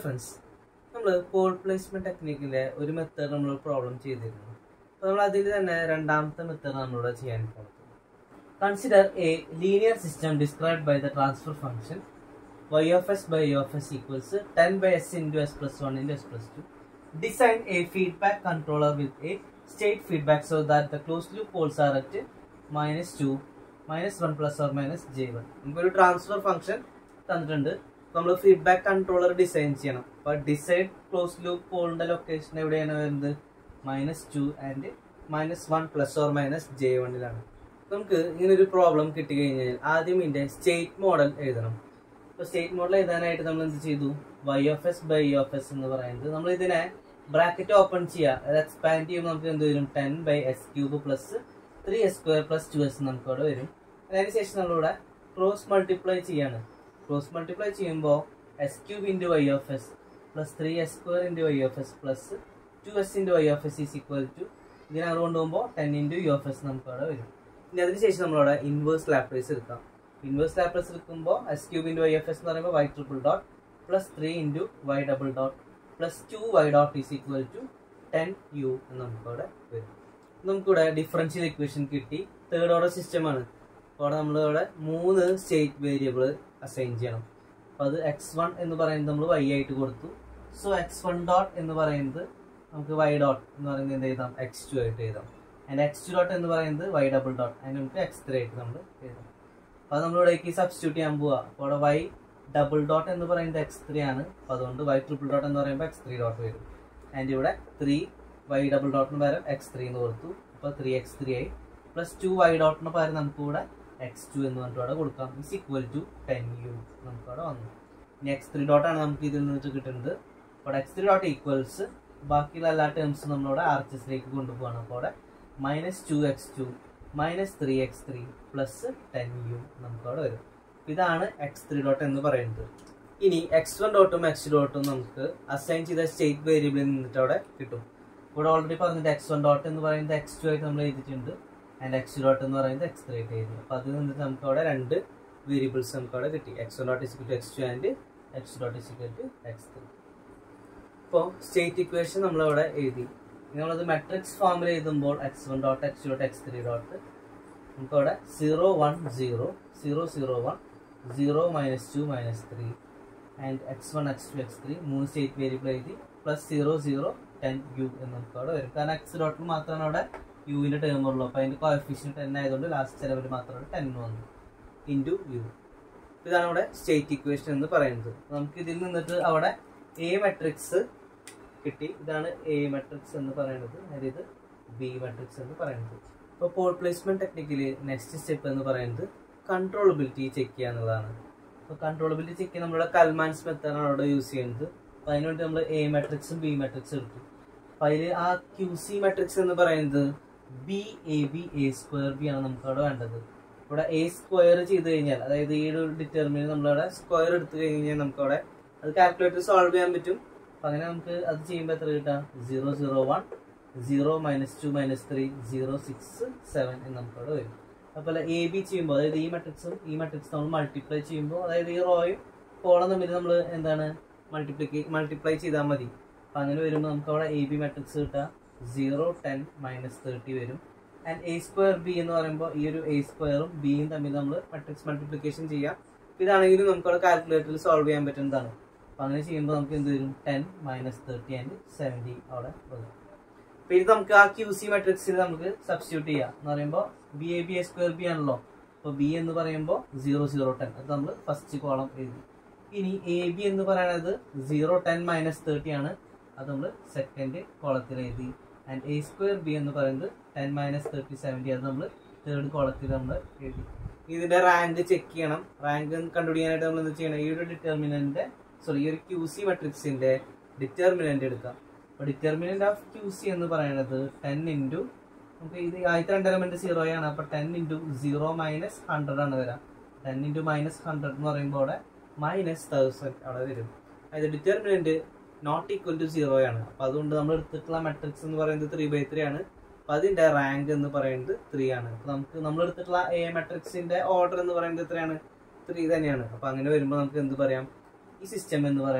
Friends നമ്മൾ Paul placement ടെക്നിക്കിലെ ഒരു method നമ്മൾ പ്രോബ്ലം ചെയ്തിരുന്നു അപ്പോൾ നമ്മൾ അതിൽ തന്നെ രണ്ടാമത്തെ മെത്തേഡ് നമ്മളിവിടെ ചെയ്യാൻ പോകുന്നത് consider a linear system described by the transfer function y of s by y of s equals 10 by s into s plus 1 into s plus 2. Design a feedback controller with a state feedback so that the closed loop poles are at minus 2, minus 1 plus or minus j1. നമുക്കൊരു transfer function തന്നിട്ടുണ്ട് നമ്മൾ feedback controller design ചെയ്യണം അപ്പോൾ decide close loop പോളിന്റെ location എവിടെയാണ് വരുന്നത് minus two and minus one plus or minus j വണ്ണിലാണ് നമുക്ക് ഇങ്ങനെ ഒരു പ്രോബ്ലം കിട്ടി കഴിഞ്ഞാൽ ആദ്യം ഇതിന്റെ സ്റ്റേറ്റ് മോഡൽ എഴുതണം ഇപ്പോൾ സ്റ്റേറ്റ് മോഡൽ എഴുതാനായിട്ട് നമ്മൾ എന്ത് ചെയ്തു y of s by of s എന്ന് പറയുന്നത് നമ്മൾ ഇതിനെ ബ്രാക്കറ്റ് ഓപ്പൺ ചെയ്യുക അത് എക്സ്പാൻഡ് ചെയ്യുമ്പോൾ നമുക്ക് എന്ത് വരും ten by s cube plus three s square plus two s നമുക്ക് അവിടെ വരും അതിനുശേഷം നമ്മളിവിടെ ക്രോസ് മൾട്ടിപ്ലൈ ചെയ്യാണ് ക്രോസ് മൾട്ടിപ്ലൈ ചെയ്യുമ്പോൾ s cube into y of s plus three s square into y of s plus two s into y of s is equal to ഇതിനകത്ത് കൊണ്ടുപോകുമ്പോൾ ten into u of s നമുക്ക് അവിടെ വരും ഇനി അതിനുശേഷം നമ്മളവിടെ inverse Laplace എടുക്കാം inverse Laplace എടുക്കുമ്പോൾ S cube into y f s എന്ന് പറയുമ്പോൾ y triple dot plus three into y double dot plus two y dot is equal to ten u എന്ന് നമുക്കവിടെ വരും നമുക്കിവിടെ ഡിഫറൻഷ്യൽ ഇക്വേഷൻ കിട്ടി തേർഡ് ഓർഡർ സിസ്റ്റമാണ് അപ്പോൾ നമ്മളിവിടെ മൂന്ന് സ്റ്റേറ്റ് വേരിയബിൾ അസൈൻ ചെയ്യണം അപ്പോൾ അത് എക്സ് വൺ എന്ന് പറയുന്നത് നമ്മൾ വൈ ആയിട്ട് കൊടുത്തു സോ എക്സ് വൺ ഡോട്ട് എന്ന് പറയുന്നത് നമുക്ക് വൈ ഡോട്ട് എന്ന് പറയുന്നത് എന്ത് എഴുതാം എക്സ് ടു ആയിട്ട് എഴുതാം ആൻഡ് എക്സ് ടു ഡോട്ട് എന്ന് പറയുന്നത് വൈ ഡബിൾ ഡോട്ട് അതിന് നമുക്ക് എക്സ് ത്രീ ആയിട്ട് നമ്മൾ എഴുതാം അപ്പോൾ അത് നമ്മളിവിടേക്ക് സബ്സ്റ്റിറ്റ്യൂട്ട് ചെയ്യാൻ പോവുക അപ്പോൾ അവിടെ വൈ ഡബിൾ ഡോട്ട് എന്ന് പറയുന്നത് എക്സ് ത്രീ ആണ് അപ്പോൾ അതുകൊണ്ട് വൈ ട്രിപ്പിൾ ഡോട്ട് എന്ന് പറയുമ്പോൾ എക്സ് ത്രീ ഡോട്ട് വരും ആൻഡ് ഇവിടെ ത്രീ വൈ ഡബിൾ ഡോട്ടിന് പകരം എക്സ് ത്രീ എന്ന് കൊടുത്തു അപ്പോൾ ത്രീ എക്സ് ത്രീ ആയി പ്ലസ് ടു വൈ ഡോട്ടിന് പകരം നമുക്ക് ഇവിടെ എക്സ് ടു എന്ന് പറഞ്ഞിട്ട് അവിടെ കൊടുക്കാം is equal to ten u നമുക്ക് അവിടെ വന്നു ഇനി എക്സ് ത്രീ ഡോട്ടാണ് നമുക്ക് ഇതിൽ നിന്നിട്ട് കിട്ടുന്നത് അപ്പോൾ എക്സ് ത്രീ ഡോട്ട് ഈക്വൽസ് ബാക്കിയുള്ള എല്ലാ ടേംസും നമ്മളിവിടെ ആർ എച്ച് എസിലേക്ക് കൊണ്ടുപോകണം അപ്പോൾ അവിടെ minus two x two minus three x three plus ten u നമുക്ക് അവിടെ വരും ഇതാണ് എക്സ് ത്രീ ഡോട്ട് എന്ന് പറയുന്നത് ഇനി എക്സ് വൺ ഡോട്ടും എക്സ് ഡോട്ടും നമുക്ക് അസൈൻ ചെയ്ത സ്റ്റേറ്റ് വേരിയബിളിൽ നിന്നിട്ട് അവിടെ കിട്ടും ഇവിടെ ഓൾറെഡി പറഞ്ഞിട്ട് എക്സ് വൺ ഡോട്ട് എന്ന് പറയുന്നത് എക്സ് ടു ആയിട്ട് നമ്മൾ എഴുതിയിട്ടുണ്ട് ആൻഡ് എക്സ് ഡോട്ട് എന്ന് പറയുന്നത് എക്സ് ത്രീ ആയിട്ട് എഴുതി അപ്പോൾ അതിൽ നിന്നിട്ട് നമുക്ക് അവിടെ രണ്ട് വേരിയബിൾസ് നമുക്ക് അവിടെ കിട്ടി x one dot is equal to x two and x dot is equal to x three ഇപ്പോൾ സ്റ്റേറ്റ് ഇക്വേഷൻ നമ്മളവിടെ എഴുതി നമ്മളത് മെട്രിക്സ് ഫോമിൽ എഴുതുമ്പോൾ x one dot x dot x three dot നമുക്കവിടെ zero one zero zero zero one zero minus two minus three and x one x two x three മൂന്ന് state variable എഴുതി plus zero zero ten u എന്ന് നമുക്ക് അവിടെ വരും കാരണം X ഡോട്ടിൽ മാത്രമാണ് അവിടെ യുവിൻ്റെ ടേം ഉള്ളൂ അപ്പോൾ അതിൻ്റെ കോഫിഷ്യൻ ടെൻ ആയതുകൊണ്ട് ലാസ്റ്റ് ചിലവിൽ മാത്രമാണ് ടെൻ വന്നു ഇൻറ്റു യു ഇതാണ് അവിടെ സ്റ്റേറ്റ് ഇക്വേഷൻ എന്ന് പറയുന്നത് നമുക്ക് ഇതിൽ നിന്നിട്ട് അവിടെ എ മെട്രിക്സ് കിട്ടി ഇതാണ് എ മെട്രിക്സ് എന്ന് പറയുന്നത് അതായത് ബി മെട്രിക്സ് എന്ന് പറയുന്നത് ഇപ്പോൾ പോൾ പ്ലേസ്മെന്റ് ടെക്നിക്കിൽ നെക്സ്റ്റ് സ്റ്റെപ്പ് എന്ന് പറയുന്നത് കൺട്രോളബിലിറ്റി ചെക്ക് ചെയ്യുക എന്നുള്ളതാണ് അപ്പോൾ കൺട്രോളബിലിറ്റി ചെക്ക് ചെയ്യാൻ നമ്മുടെ കൽമാൻസ് മെത്തേഡാണ് അവിടെ യൂസ് ചെയ്യുന്നത് അപ്പോൾ അതിനുവേണ്ടി നമ്മൾ എ മെട്രിക്സും ബി മെട്രിക്സും എടുത്തു അപ്പോൾ അതിൽ ആ ക്യു സി മെട്രിക്സ് എന്ന് പറയുന്നത് B A B A square B ആണ് നമുക്ക് അവിടെ വേണ്ടത് ഇവിടെ എ സ്ക്വയർ ചെയ്ത് കഴിഞ്ഞാൽ അതായത് ഈ ഒരു ഡിറ്റർമിന് നമ്മളവിടെ സ്ക്വയർ എടുത്തു കഴിഞ്ഞാൽ നമുക്കവിടെ അത് കാൽക്കുലേറ്റർ സോൾവ് ചെയ്യാൻ പറ്റും അപ്പം അങ്ങനെ നമുക്ക് അത് ചെയ്യുമ്പോൾ എത്ര കിട്ടാം zero zero one zero minus two minus three zero six seven എന്ന് നമുക്കവിടെ വരും അതുപോലെ എ ബി ചെയ്യുമ്പോൾ അതായത് ഈ മെട്രിക്സും ഈ മെട്രിക്സ് നമ്മൾ മൾട്ടിപ്ലൈ ചെയ്യുമ്പോൾ അതായത് ഈ റോയും കോളം തമ്മിൽ നമ്മൾ എന്താണ് മൾട്ടിപ്ലിക്ക് മൾട്ടിപ്ലൈ ചെയ്താൽ മതി അപ്പം അങ്ങനെ വരുമ്പോൾ നമുക്ക് അവിടെ എ ബി മെട്രിക്സ് കിട്ടുക സീറോ ടെൻ മൈനസ് തേർട്ടി വരും ആൻഡ് എ സ്ക്വയർ ബി എന്ന് പറയുമ്പോൾ ഈ ഒരു എ സ്ക്വയറും ബിയും തമ്മിൽ നമ്മൾ മെട്രിക്സ് മൾട്ടിപ്ലിക്കേഷൻ ചെയ്യാം ഇതാണെങ്കിലും നമുക്ക് അവിടെ കാൽക്കുലേറ്ററിൽ സോൾവ് ചെയ്യാൻ പറ്റുന്നതാണ് അപ്പം അങ്ങനെ ചെയ്യുമ്പോൾ നമുക്ക് എന്ത് വരും ten minus thirty and seventy അവിടെ വരും അപ്പോൾ ഇത് നമുക്ക് ആ ക്യു സി മെട്രിക്സിൽ നമുക്ക് സബ്സ്റ്റിറ്റ്യൂട്ട് ചെയ്യാം എന്ന് പറയുമ്പോൾ B A B A square B ആണല്ലോ അപ്പോൾ ബി എന്ന് പറയുമ്പോൾ സീറോ സീറോ ടെൻ അത് നമ്മൾ ഫസ്റ്റ് കോളം എഴുതി ഇനി എ ബി എന്ന് പറയുന്നത് സീറോ ടെൻ മൈനസ് തേർട്ടി ആണ് അത് നമ്മൾ സെക്കൻഡ് കോളത്തിൽ എഴുതി ആൻഡ് എ സ്ക്വയർ ബി എന്ന് പറയുന്നത് ടെൻ മൈനസ് തേർട്ടി സെവൻറ്റി അത് നമ്മൾ തേർഡ് കോളത്തിൽ നമ്മൾ എഴുതി ഇതിന്റെ റാങ്ക് ചെക്ക് ചെയ്യണം റാങ്ക് കണ്ടുപിടിക്കാനായിട്ട് നമ്മൾ എന്ത് ചെയ്യണം ഈ ഒരു ഡിറ്റർമിനന്റ് സോറി ഈ ഒരു ക്യൂ സി മെട്രിക്സിന്റെ ഡിറ്റർമിനന്റ് എടുക്കാം അപ്പോൾ ഡിറ്റർമിനന്റ് ഓഫ് ക്യൂ സി എന്ന് പറയുന്നത് ടെൻ ഇൻറ്റു നമുക്ക് ഇത് ആദ്യത്തെ രണ്ട് എലമെന്റ് സീറോ ആണ് അപ്പോൾ ten into zero minus hundred ആണ് വരാം ടെൻ ഇൻറ്റു മൈനസ് ഹൺഡ്രഡ് എന്ന് പറയുമ്പോൾ അവിടെ മൈനസ് തൗസൻഡ് അവിടെ വരും അതായത് determinant not equal to zero ആണ് അപ്പോൾ അതുകൊണ്ട് നമ്മൾ എടുത്തിട്ടുള്ള മെട്രിക്സ് എന്ന് പറയുന്നത് ത്രീ ബൈ ത്രീ ആണ് അപ്പോൾ അതിന്റെ റാങ്ക് എന്ന് പറയുന്നത് ത്രീ ആണ് അപ്പോൾ നമുക്ക് നമ്മൾ എടുത്തിട്ടുള്ള എ മെട്രിക്സിന്റെ ഓർഡർ എന്ന് പറയുന്നത് എത്രയാണ് ത്രീ തന്നെയാണ് അപ്പോൾ അങ്ങനെ വരുമ്പോൾ നമുക്ക് എന്ത് പറയാം ഈ സിസ്റ്റം എന്ന് പറയുന്നത്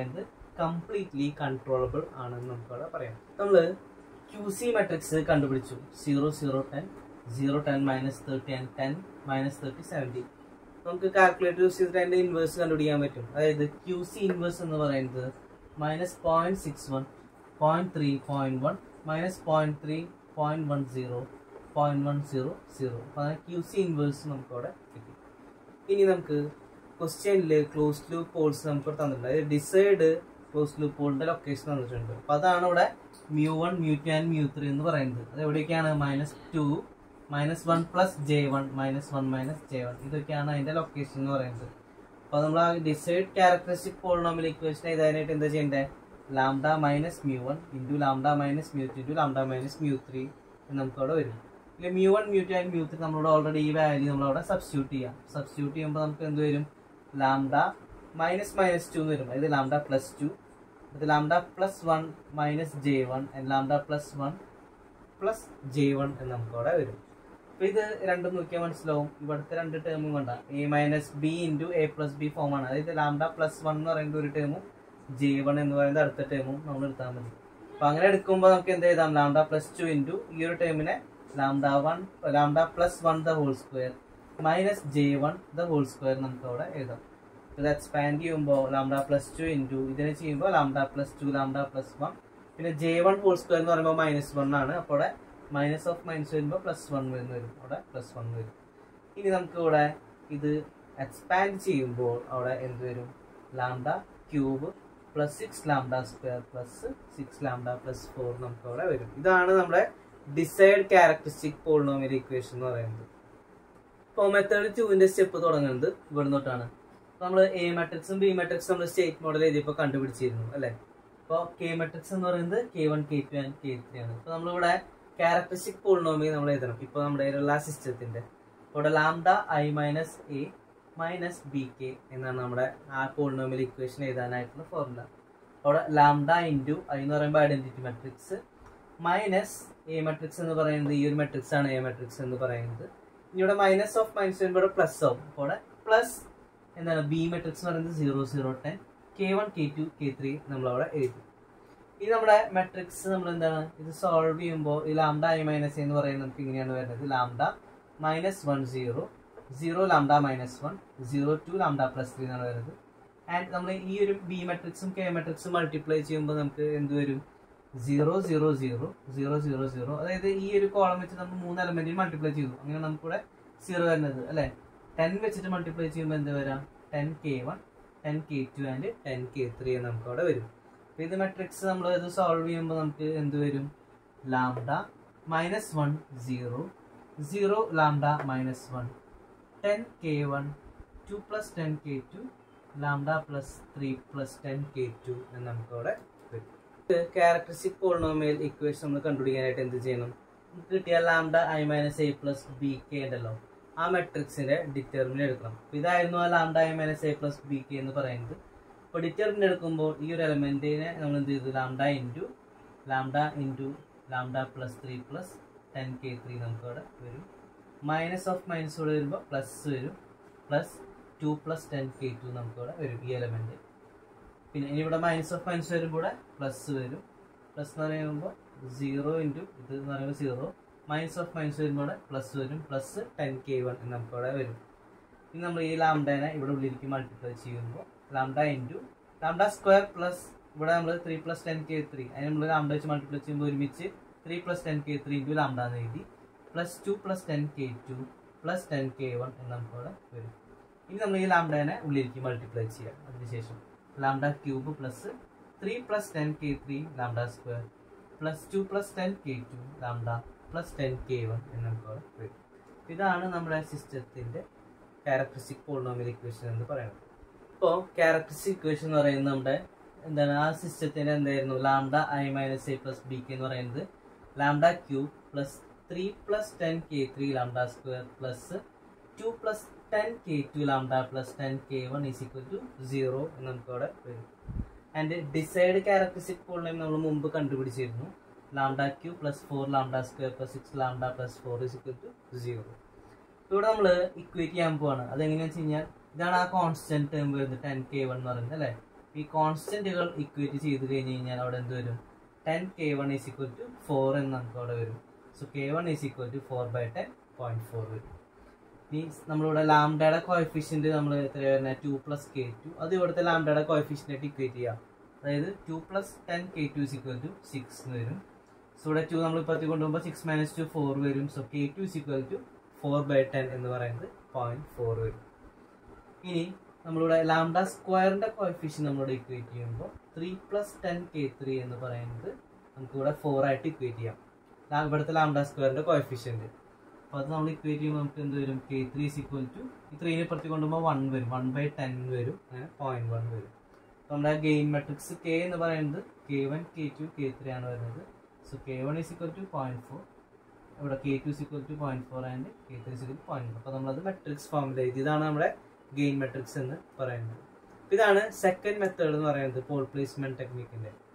കംപ്ലീറ്റ്ലി കൺട്രോളബിൾ ആണെന്ന് നമുക്ക് അവിടെ പറയാം നമ്മൾ ക്യു സി മെട്രിക്സ് കണ്ടുപിടിച്ചു zero zero ten zero ten minus thirty and ten minus thirty seventy നമുക്ക് കാൽക്കുലേറ്റർ യൂസ് ചെയ്തിട്ട് അതിന്റെ ഇൻവേഴ്സ് കണ്ടുപിടിക്കാൻ പറ്റും അതായത് ക്യു സി ഇൻവേഴ്സ് എന്ന് പറയുന്നത് minus point six one point three point one minus point three point one zero point one zero zero അപ്പോൾ അങ്ങനെ ക്യു സി ഇൻവേഴ്സ് നമുക്ക് അവിടെ കിട്ടി ഇനി നമുക്ക് ക്വസ്റ്റ്യനിൽ ക്ലോസ് ലൂപ്പ് പോൾസ് നമുക്ക് തന്നിട്ടുണ്ട് അതായത് ഡിസൈഡ് ക്ലോസ് ലൂപ്പ് പോളിന്റെ ലൊക്കേഷൻ തന്നിട്ടുണ്ട് അപ്പോൾ അതാണ് ഇവിടെ mu one mu two and mu three എന്ന് പറയുന്നത് അത് എവിടെയൊക്കെയാണ് minus two minus one plus j one minus one minus j one ഇതൊക്കെയാണ് അതിന്റെ ലൊക്കേഷൻ എന്ന് പറയുന്നത് അപ്പോൾ നമ്മൾ ആ ഡിസൈഡ് ക്യാരക്ടറിസ്റ്റിക് പോളിനോമിയൽ ഇക്വേഷൻ എഴുതാനായിട്ട് എന്താ ചെയ്യേണ്ടത് lambda minus mu one into lambda minus mu two into lambda minus mu three എന്ന് നമുക്ക് അവിടെ വരും ഇല്ല mu one mu two and mu three നമ്മളോട് ഓൾറെഡി ഈ വാല്യൂ നമ്മളവിടെ സബ്സ്റ്റിറ്റ്യൂട്ട് ചെയ്യാം സബ്സ്റ്റിറ്റ്യൂട്ട് ചെയ്യുമ്പോൾ നമുക്ക് എന്ത് വരും ലാംഡ മൈനസ് മൈനസ് ടു എന്ന് വരും അതായത് ലാംഡ പ്ലസ് ടു ഇത് lambda plus one minus j one lambda plus one plus j one എന്ന് നമുക്ക് അവിടെ വരും അപ്പൊ ഇത് രണ്ടും നോക്കിയാൽ മനസ്സിലാവും ഇവിടുത്തെ രണ്ട് ടേമും കണ്ട a minus b into a plus b form ആണ് അതായത് ലാംഡ പ്ലസ് വൺ എന്ന് പറയുന്നത് ഒരു ടേമും ജെ വൺ എന്ന് പറയുന്നത് അടുത്ത ടേമും നമ്മൾ എടുത്താൽ മതി അപ്പൊ അങ്ങനെ എടുക്കുമ്പോൾ നമുക്ക് എന്ത് ചെയ്താം ലാംഡ പ്ലസ് ടു ഇൻറ്റു ഈ ഒരു ടേമിനെ lambda one lambda plus one the whole square minus j one the whole square നമുക്ക് അവിടെ എഴുതാം ഇത് എക്സ്പാൻഡ് ചെയ്യുമ്പോൾ ലാംഡ പ്ലസ് ടു ഇൻറ്റു ഇതിനെ ചെയ്യുമ്പോൾ lambda plus two lambda plus one പിന്നെ ജെ വൺ ഹോൾ സ്ക്വയർ എന്ന് പറയുമ്പോൾ മൈനസ് വൺ ആണ് അപ്പോൾ അവിടെ മൈനസ് ഓഫ് മൈനസ് വരുമ്പോൾ പ്ലസ് വൺ വരുന്ന വരും അവിടെ പ്ലസ് വൺ വരും ഇനി നമുക്ക് ഇവിടെ ഇത് എക്സ്പാൻഡ് ചെയ്യുമ്പോൾ അവിടെ എന്ത് വരും lambda cube plus six lambda square plus six lambda plus four നമുക്ക് അവിടെ വരും ഇതാണ് നമ്മുടെ ഡിസൈഡ് ക്യാരക്ടറിസ്റ്റിക് പോളിനോമിയൽ ഇക്വേഷൻ എന്ന് പറയുന്നത് ഇപ്പോൾ മെത്തേഡ് ടുവിന്റെ സ്റ്റെപ്പ് തുടങ്ങുന്നത് ഇവിടെ തൊട്ടാണ് നമ്മൾ എ മെട്രിക്സും ബി മെട്രിക്സും നമ്മൾ സ്റ്റേറ്റ് മോഡൽ എഴുതിയപ്പോൾ കണ്ടുപിടിച്ചിരുന്നു അല്ലേ അപ്പോൾ കെ മെട്രിക്സ് എന്ന് പറയുന്നത് K one K two and K three ആണ് അപ്പോൾ നമ്മളിവിടെ ക്യാരക്ടറിസ്റ്റിക് പോളിനോമിയൽ നമ്മൾ എഴുതണം ഇപ്പോൾ നമ്മുടെ കയ്യിലുള്ള സിസ്റ്റത്തിന്റെ ഇവിടെ lambda I minus A minus B K എന്നാണ് നമ്മുടെ ആ പോളിനോമിയൽ ഇക്വേഷൻ എഴുതാനായിട്ടുള്ള ഫോർമുല അവിടെ ലാംഡ ഇൻറ്റു ഐ എന്ന് പറയുമ്പോൾ identity matrix minus A matrix എന്ന് പറയുന്നത് ഈ ഒരു മെട്രിക്സ് ആണ് എ മെട്രിക്സ് എന്ന് പറയുന്നത് ഇനി ഇവിടെ മൈനസ് ഓഫ് മൈനസ് വരുമ്പോൾ പ്ലസ് ആവും അപ്പോൾ ഇവിടെ പ്ലസ് എന്താണ് ബി മെട്രിക്സ് എന്ന് പറയുന്നത് zero zero ten K one K two K three നമ്മളവിടെ എഴുതി ഇത് നമ്മുടെ മെട്രിക്സ് നമ്മൾ എന്താണ് ഇത് സോൾവ് ചെയ്യുമ്പോൾ ഈ ലാംഡ ഐ മൈനസ് എന്ന് പറയുന്നത് നമുക്ക് ഇങ്ങനെയാണ് വരുന്നത് lambda minus one zero zero lambda minus one zero two lambda plus three എന്നാണ് വരുന്നത് ആൻഡ് നമ്മൾ ഈ ഒരു ബി മെട്രിക്സും കെ മെട്രിക്സും മൾട്ടിപ്ലൈ ചെയ്യുമ്പോൾ നമുക്ക് എന്ത് വരും zero zero zero zero zero zero അതായത് ഈ ഒരു കോളം വെച്ച് നമ്മൾ മൂന്ന് എലമെന്റിൽ മൾട്ടിപ്ലൈ ചെയ്തു അങ്ങനെ നമുക്കിവിടെ സീറോ വരുന്നത് അല്ലേ ടെൻ വെച്ചിട്ട് മൾട്ടിപ്ലൈ ചെയ്യുമ്പോൾ എന്ത് വരാം ten K one ten K two and ten K three നമുക്ക് അവിടെ വരും അപ്പോൾ ഇത് മെട്രിക്സ് നമ്മൾ ഇത് സോൾവ് ചെയ്യുമ്പോൾ നമുക്ക് എന്ത് വരും lambda minus one zero zero lambda minus one ten K one two plus ten K two lambda plus three plus ten K two എന്ന് നമുക്ക് അവിടെ വരും ക്യാരക്ടറിസ്റ്റിക് പോളിനോമിയൽ ഇക്വേഷൻ നമ്മൾ കണ്ടുപിടിക്കാനായിട്ട് എന്ത് ചെയ്യണം നമുക്ക് കിട്ടിയ lambda I minus A plus B K ഉണ്ടല്ലോ ആ മെട്രിക്സിന്റെ ഡിറ്റർമിൻ എടുക്കണം അപ്പൊ ഇതായിരുന്നു ആ lambda I minus A plus B K എന്ന് പറയുന്നത് അപ്പോൾ ഡിറ്റർമിൻ എടുക്കുമ്പോൾ ഈ ഒരു എലമെന്റിനെ നമ്മൾ എന്ത് ചെയ്തു lambda into lambda into lambda plus three plus ten K three നമുക്ക് അവിടെ വരും മൈനസ് ഓഫ് മൈനസ് കൂടെ വരുമ്പോൾ പ്ലസ് വരും plus two plus ten K two നമുക്ക് ഇവിടെ വരും ഈ എലമെന്റ് പിന്നെ ഇനി ഇവിടെ മൈനസ് ഓഫ് മൈനസ് വരുമ്പോൾ പ്ലസ് വരും പ്ലസ് എന്ന് പറയുമ്പോൾ സീറോ ഇൻറ്റു ഇത് എന്ന് പറയുമ്പോൾ സീറോ മൈനസ് ഓഫ് മൈനസ് വരുമ്പോൾ പ്ലസ് വരും പ്ലസ് ടെൻ കെ വൺ എന്ന് നമുക്ക് ഇവിടെ വരും ഇനി നമ്മൾ ഈ ലാംഡേനെ ഇവിടെ ഉള്ളിലേക്ക് മൾട്ടിപ്ലൈ ചെയ്യുമ്പോൾ lambda into lambda square plus ഇവിടെ നമ്മൾ three plus ten K three അതിന് നമ്മൾ ലാംഡ വെച്ച് മൾട്ടിപ്ലൈ ചെയ്യുമ്പോൾ ഒരുമിച്ച് three plus ten K three into lambda എന്ന് എഴുതി plus two plus ten K two plus ten K one എന്ന് നമുക്ക് ഇവിടെ വരും ഇനി നമ്മൾ ഈ ലാംഡേനെ ഉള്ളിലേക്ക് മൾട്ടിപ്ലൈ ചെയ്യാം അതിനുശേഷം lambda cube plus three plus ten K three lambda square plus two plus ten K two lambda plus ten K one എന്ന് നമുക്ക് അവിടെ വരും ഇതാണ് നമ്മുടെ സിസ്റ്റത്തിന്റെ ക്യാരക്ടറിസ്റ്റിക് പോളിനോമിയൽ ഇക്വേഷൻ എന്ന് പറയുന്നത് ഇപ്പോൾ ക്യാരക്ടറിസ്റ്റിക് ഇക്വേഷൻ എന്ന് പറയുന്നത് നമ്മുടെ എന്താണ് ആ സിസ്റ്റത്തിന്റെ എന്തായിരുന്നു lambda I minus A plus B K എന്ന് പറയുന്നത് lambda cube plus three plus ten K three lambda square plus two plus ten K two lambda plus ten K one is equal to zero എന്ന് നമുക്ക് അവിടെ വരും and decide characteristic പോളിനെയും നമ്മൾ മുമ്പ് കണ്ടുപിടിച്ചിരുന്നു lambda cube plus four lambda square plus six lambda plus four is equal to zero ഇവിടെ നമ്മൾ ഇക്വേറ്റ് ചെയ്യാൻ പോവാണ് അതെങ്ങനെയാണെന്ന് വെച്ച് കഴിഞ്ഞാൽ ഇതാണ് ആ കോൺസ്റ്റന്റ് ടേം വരുന്നത് ടെൻ കെ വൺ എന്ന് പറയുന്നത് അല്ലേ ഈ കോൺസ്റ്റന്റുകൾ ഇക്വേറ്റ് ചെയ്ത് കഴിഞ്ഞ് കഴിഞ്ഞാൽ അവിടെ എന്ത് വരും ten K one is equal to four എന്ന് നമുക്ക് അവിടെ വരും so K one is equal to four by ten point four വരും ഇനി നമ്മളിവിടെ ലാംഡയുടെ കോയഫിഷ്യന്റ് നമ്മൾ എത്ര വരുന്നത് ടു പ്ലസ് കെ ടു അത് ഇവിടുത്തെ ലാംഡയുടെ കോയഫിഷ്യന്റ് ആയിട്ട് ഇക്വേറ്റ് ചെയ്യാം അതായത് two plus ten K two is equal to six എന്ന് വരും സോ ഇവിടെ ടു നമ്മൾ ഇപ്പത്തി കൊണ്ടുപോകുമ്പോൾ സിക്സ് മൈനസ് ടു ഫോർ വരും so K two is equal to four by ten എന്ന് പറയുന്നത് പോയിന്റ് ഫോർ വരും ഇനി നമ്മളിവിടെ ലാംഡ സ്ക്വയറിന്റെ കോയഫിഷ്യൻ നമ്മളിവിടെ ഇക്വേറ്റ് ചെയ്യുമ്പോൾ three plus ten K three എന്ന് പറയുന്നത് നമുക്ക് ഇവിടെ ഫോർ ആയിട്ട് ഇക്വേറ്റ് ചെയ്യാം ലാ- ഇവിടുത്തെ ലാംഡ സ്ക്വയറിന്റെ കോയഫിഷ്യന്റ് അപ്പോൾ അത് നമ്മൾ ഇക്വേറ്റ് ചെയ്യുമ്പോൾ നമുക്ക് എന്ത് വരും K three is equal to ഈ ത്രീനെ പ്രതി കൊണ്ടുപോകുമ്പോൾ വൺ വരും വൺ ബൈ ടെൻ വരും അങ്ങനെ പോയിന്റ് വൺ വരും അപ്പോൾ നമ്മുടെ ഗെയിൻ മെട്രിക്സ് കെ എന്ന് പറയുന്നത് K one K two K three ആണ് വരുന്നത് so K one is equal to point four ഇവിടെ K two is equal to point four and K three is equal point അപ്പോൾ നമ്മളത് മെട്രിക്സ് ഫോമിൽ എഴുതി ഇതാണ് നമ്മുടെ ഗെയിൻ മെട്രിക്സ് എന്ന് പറയുന്നത് ഇതാണ് സെക്കൻഡ് മെത്തേഡ് എന്ന് പറയുന്നത് പോൾ പ്ലേസ്മെന്റ് ടെക്നിക്കിന്റെ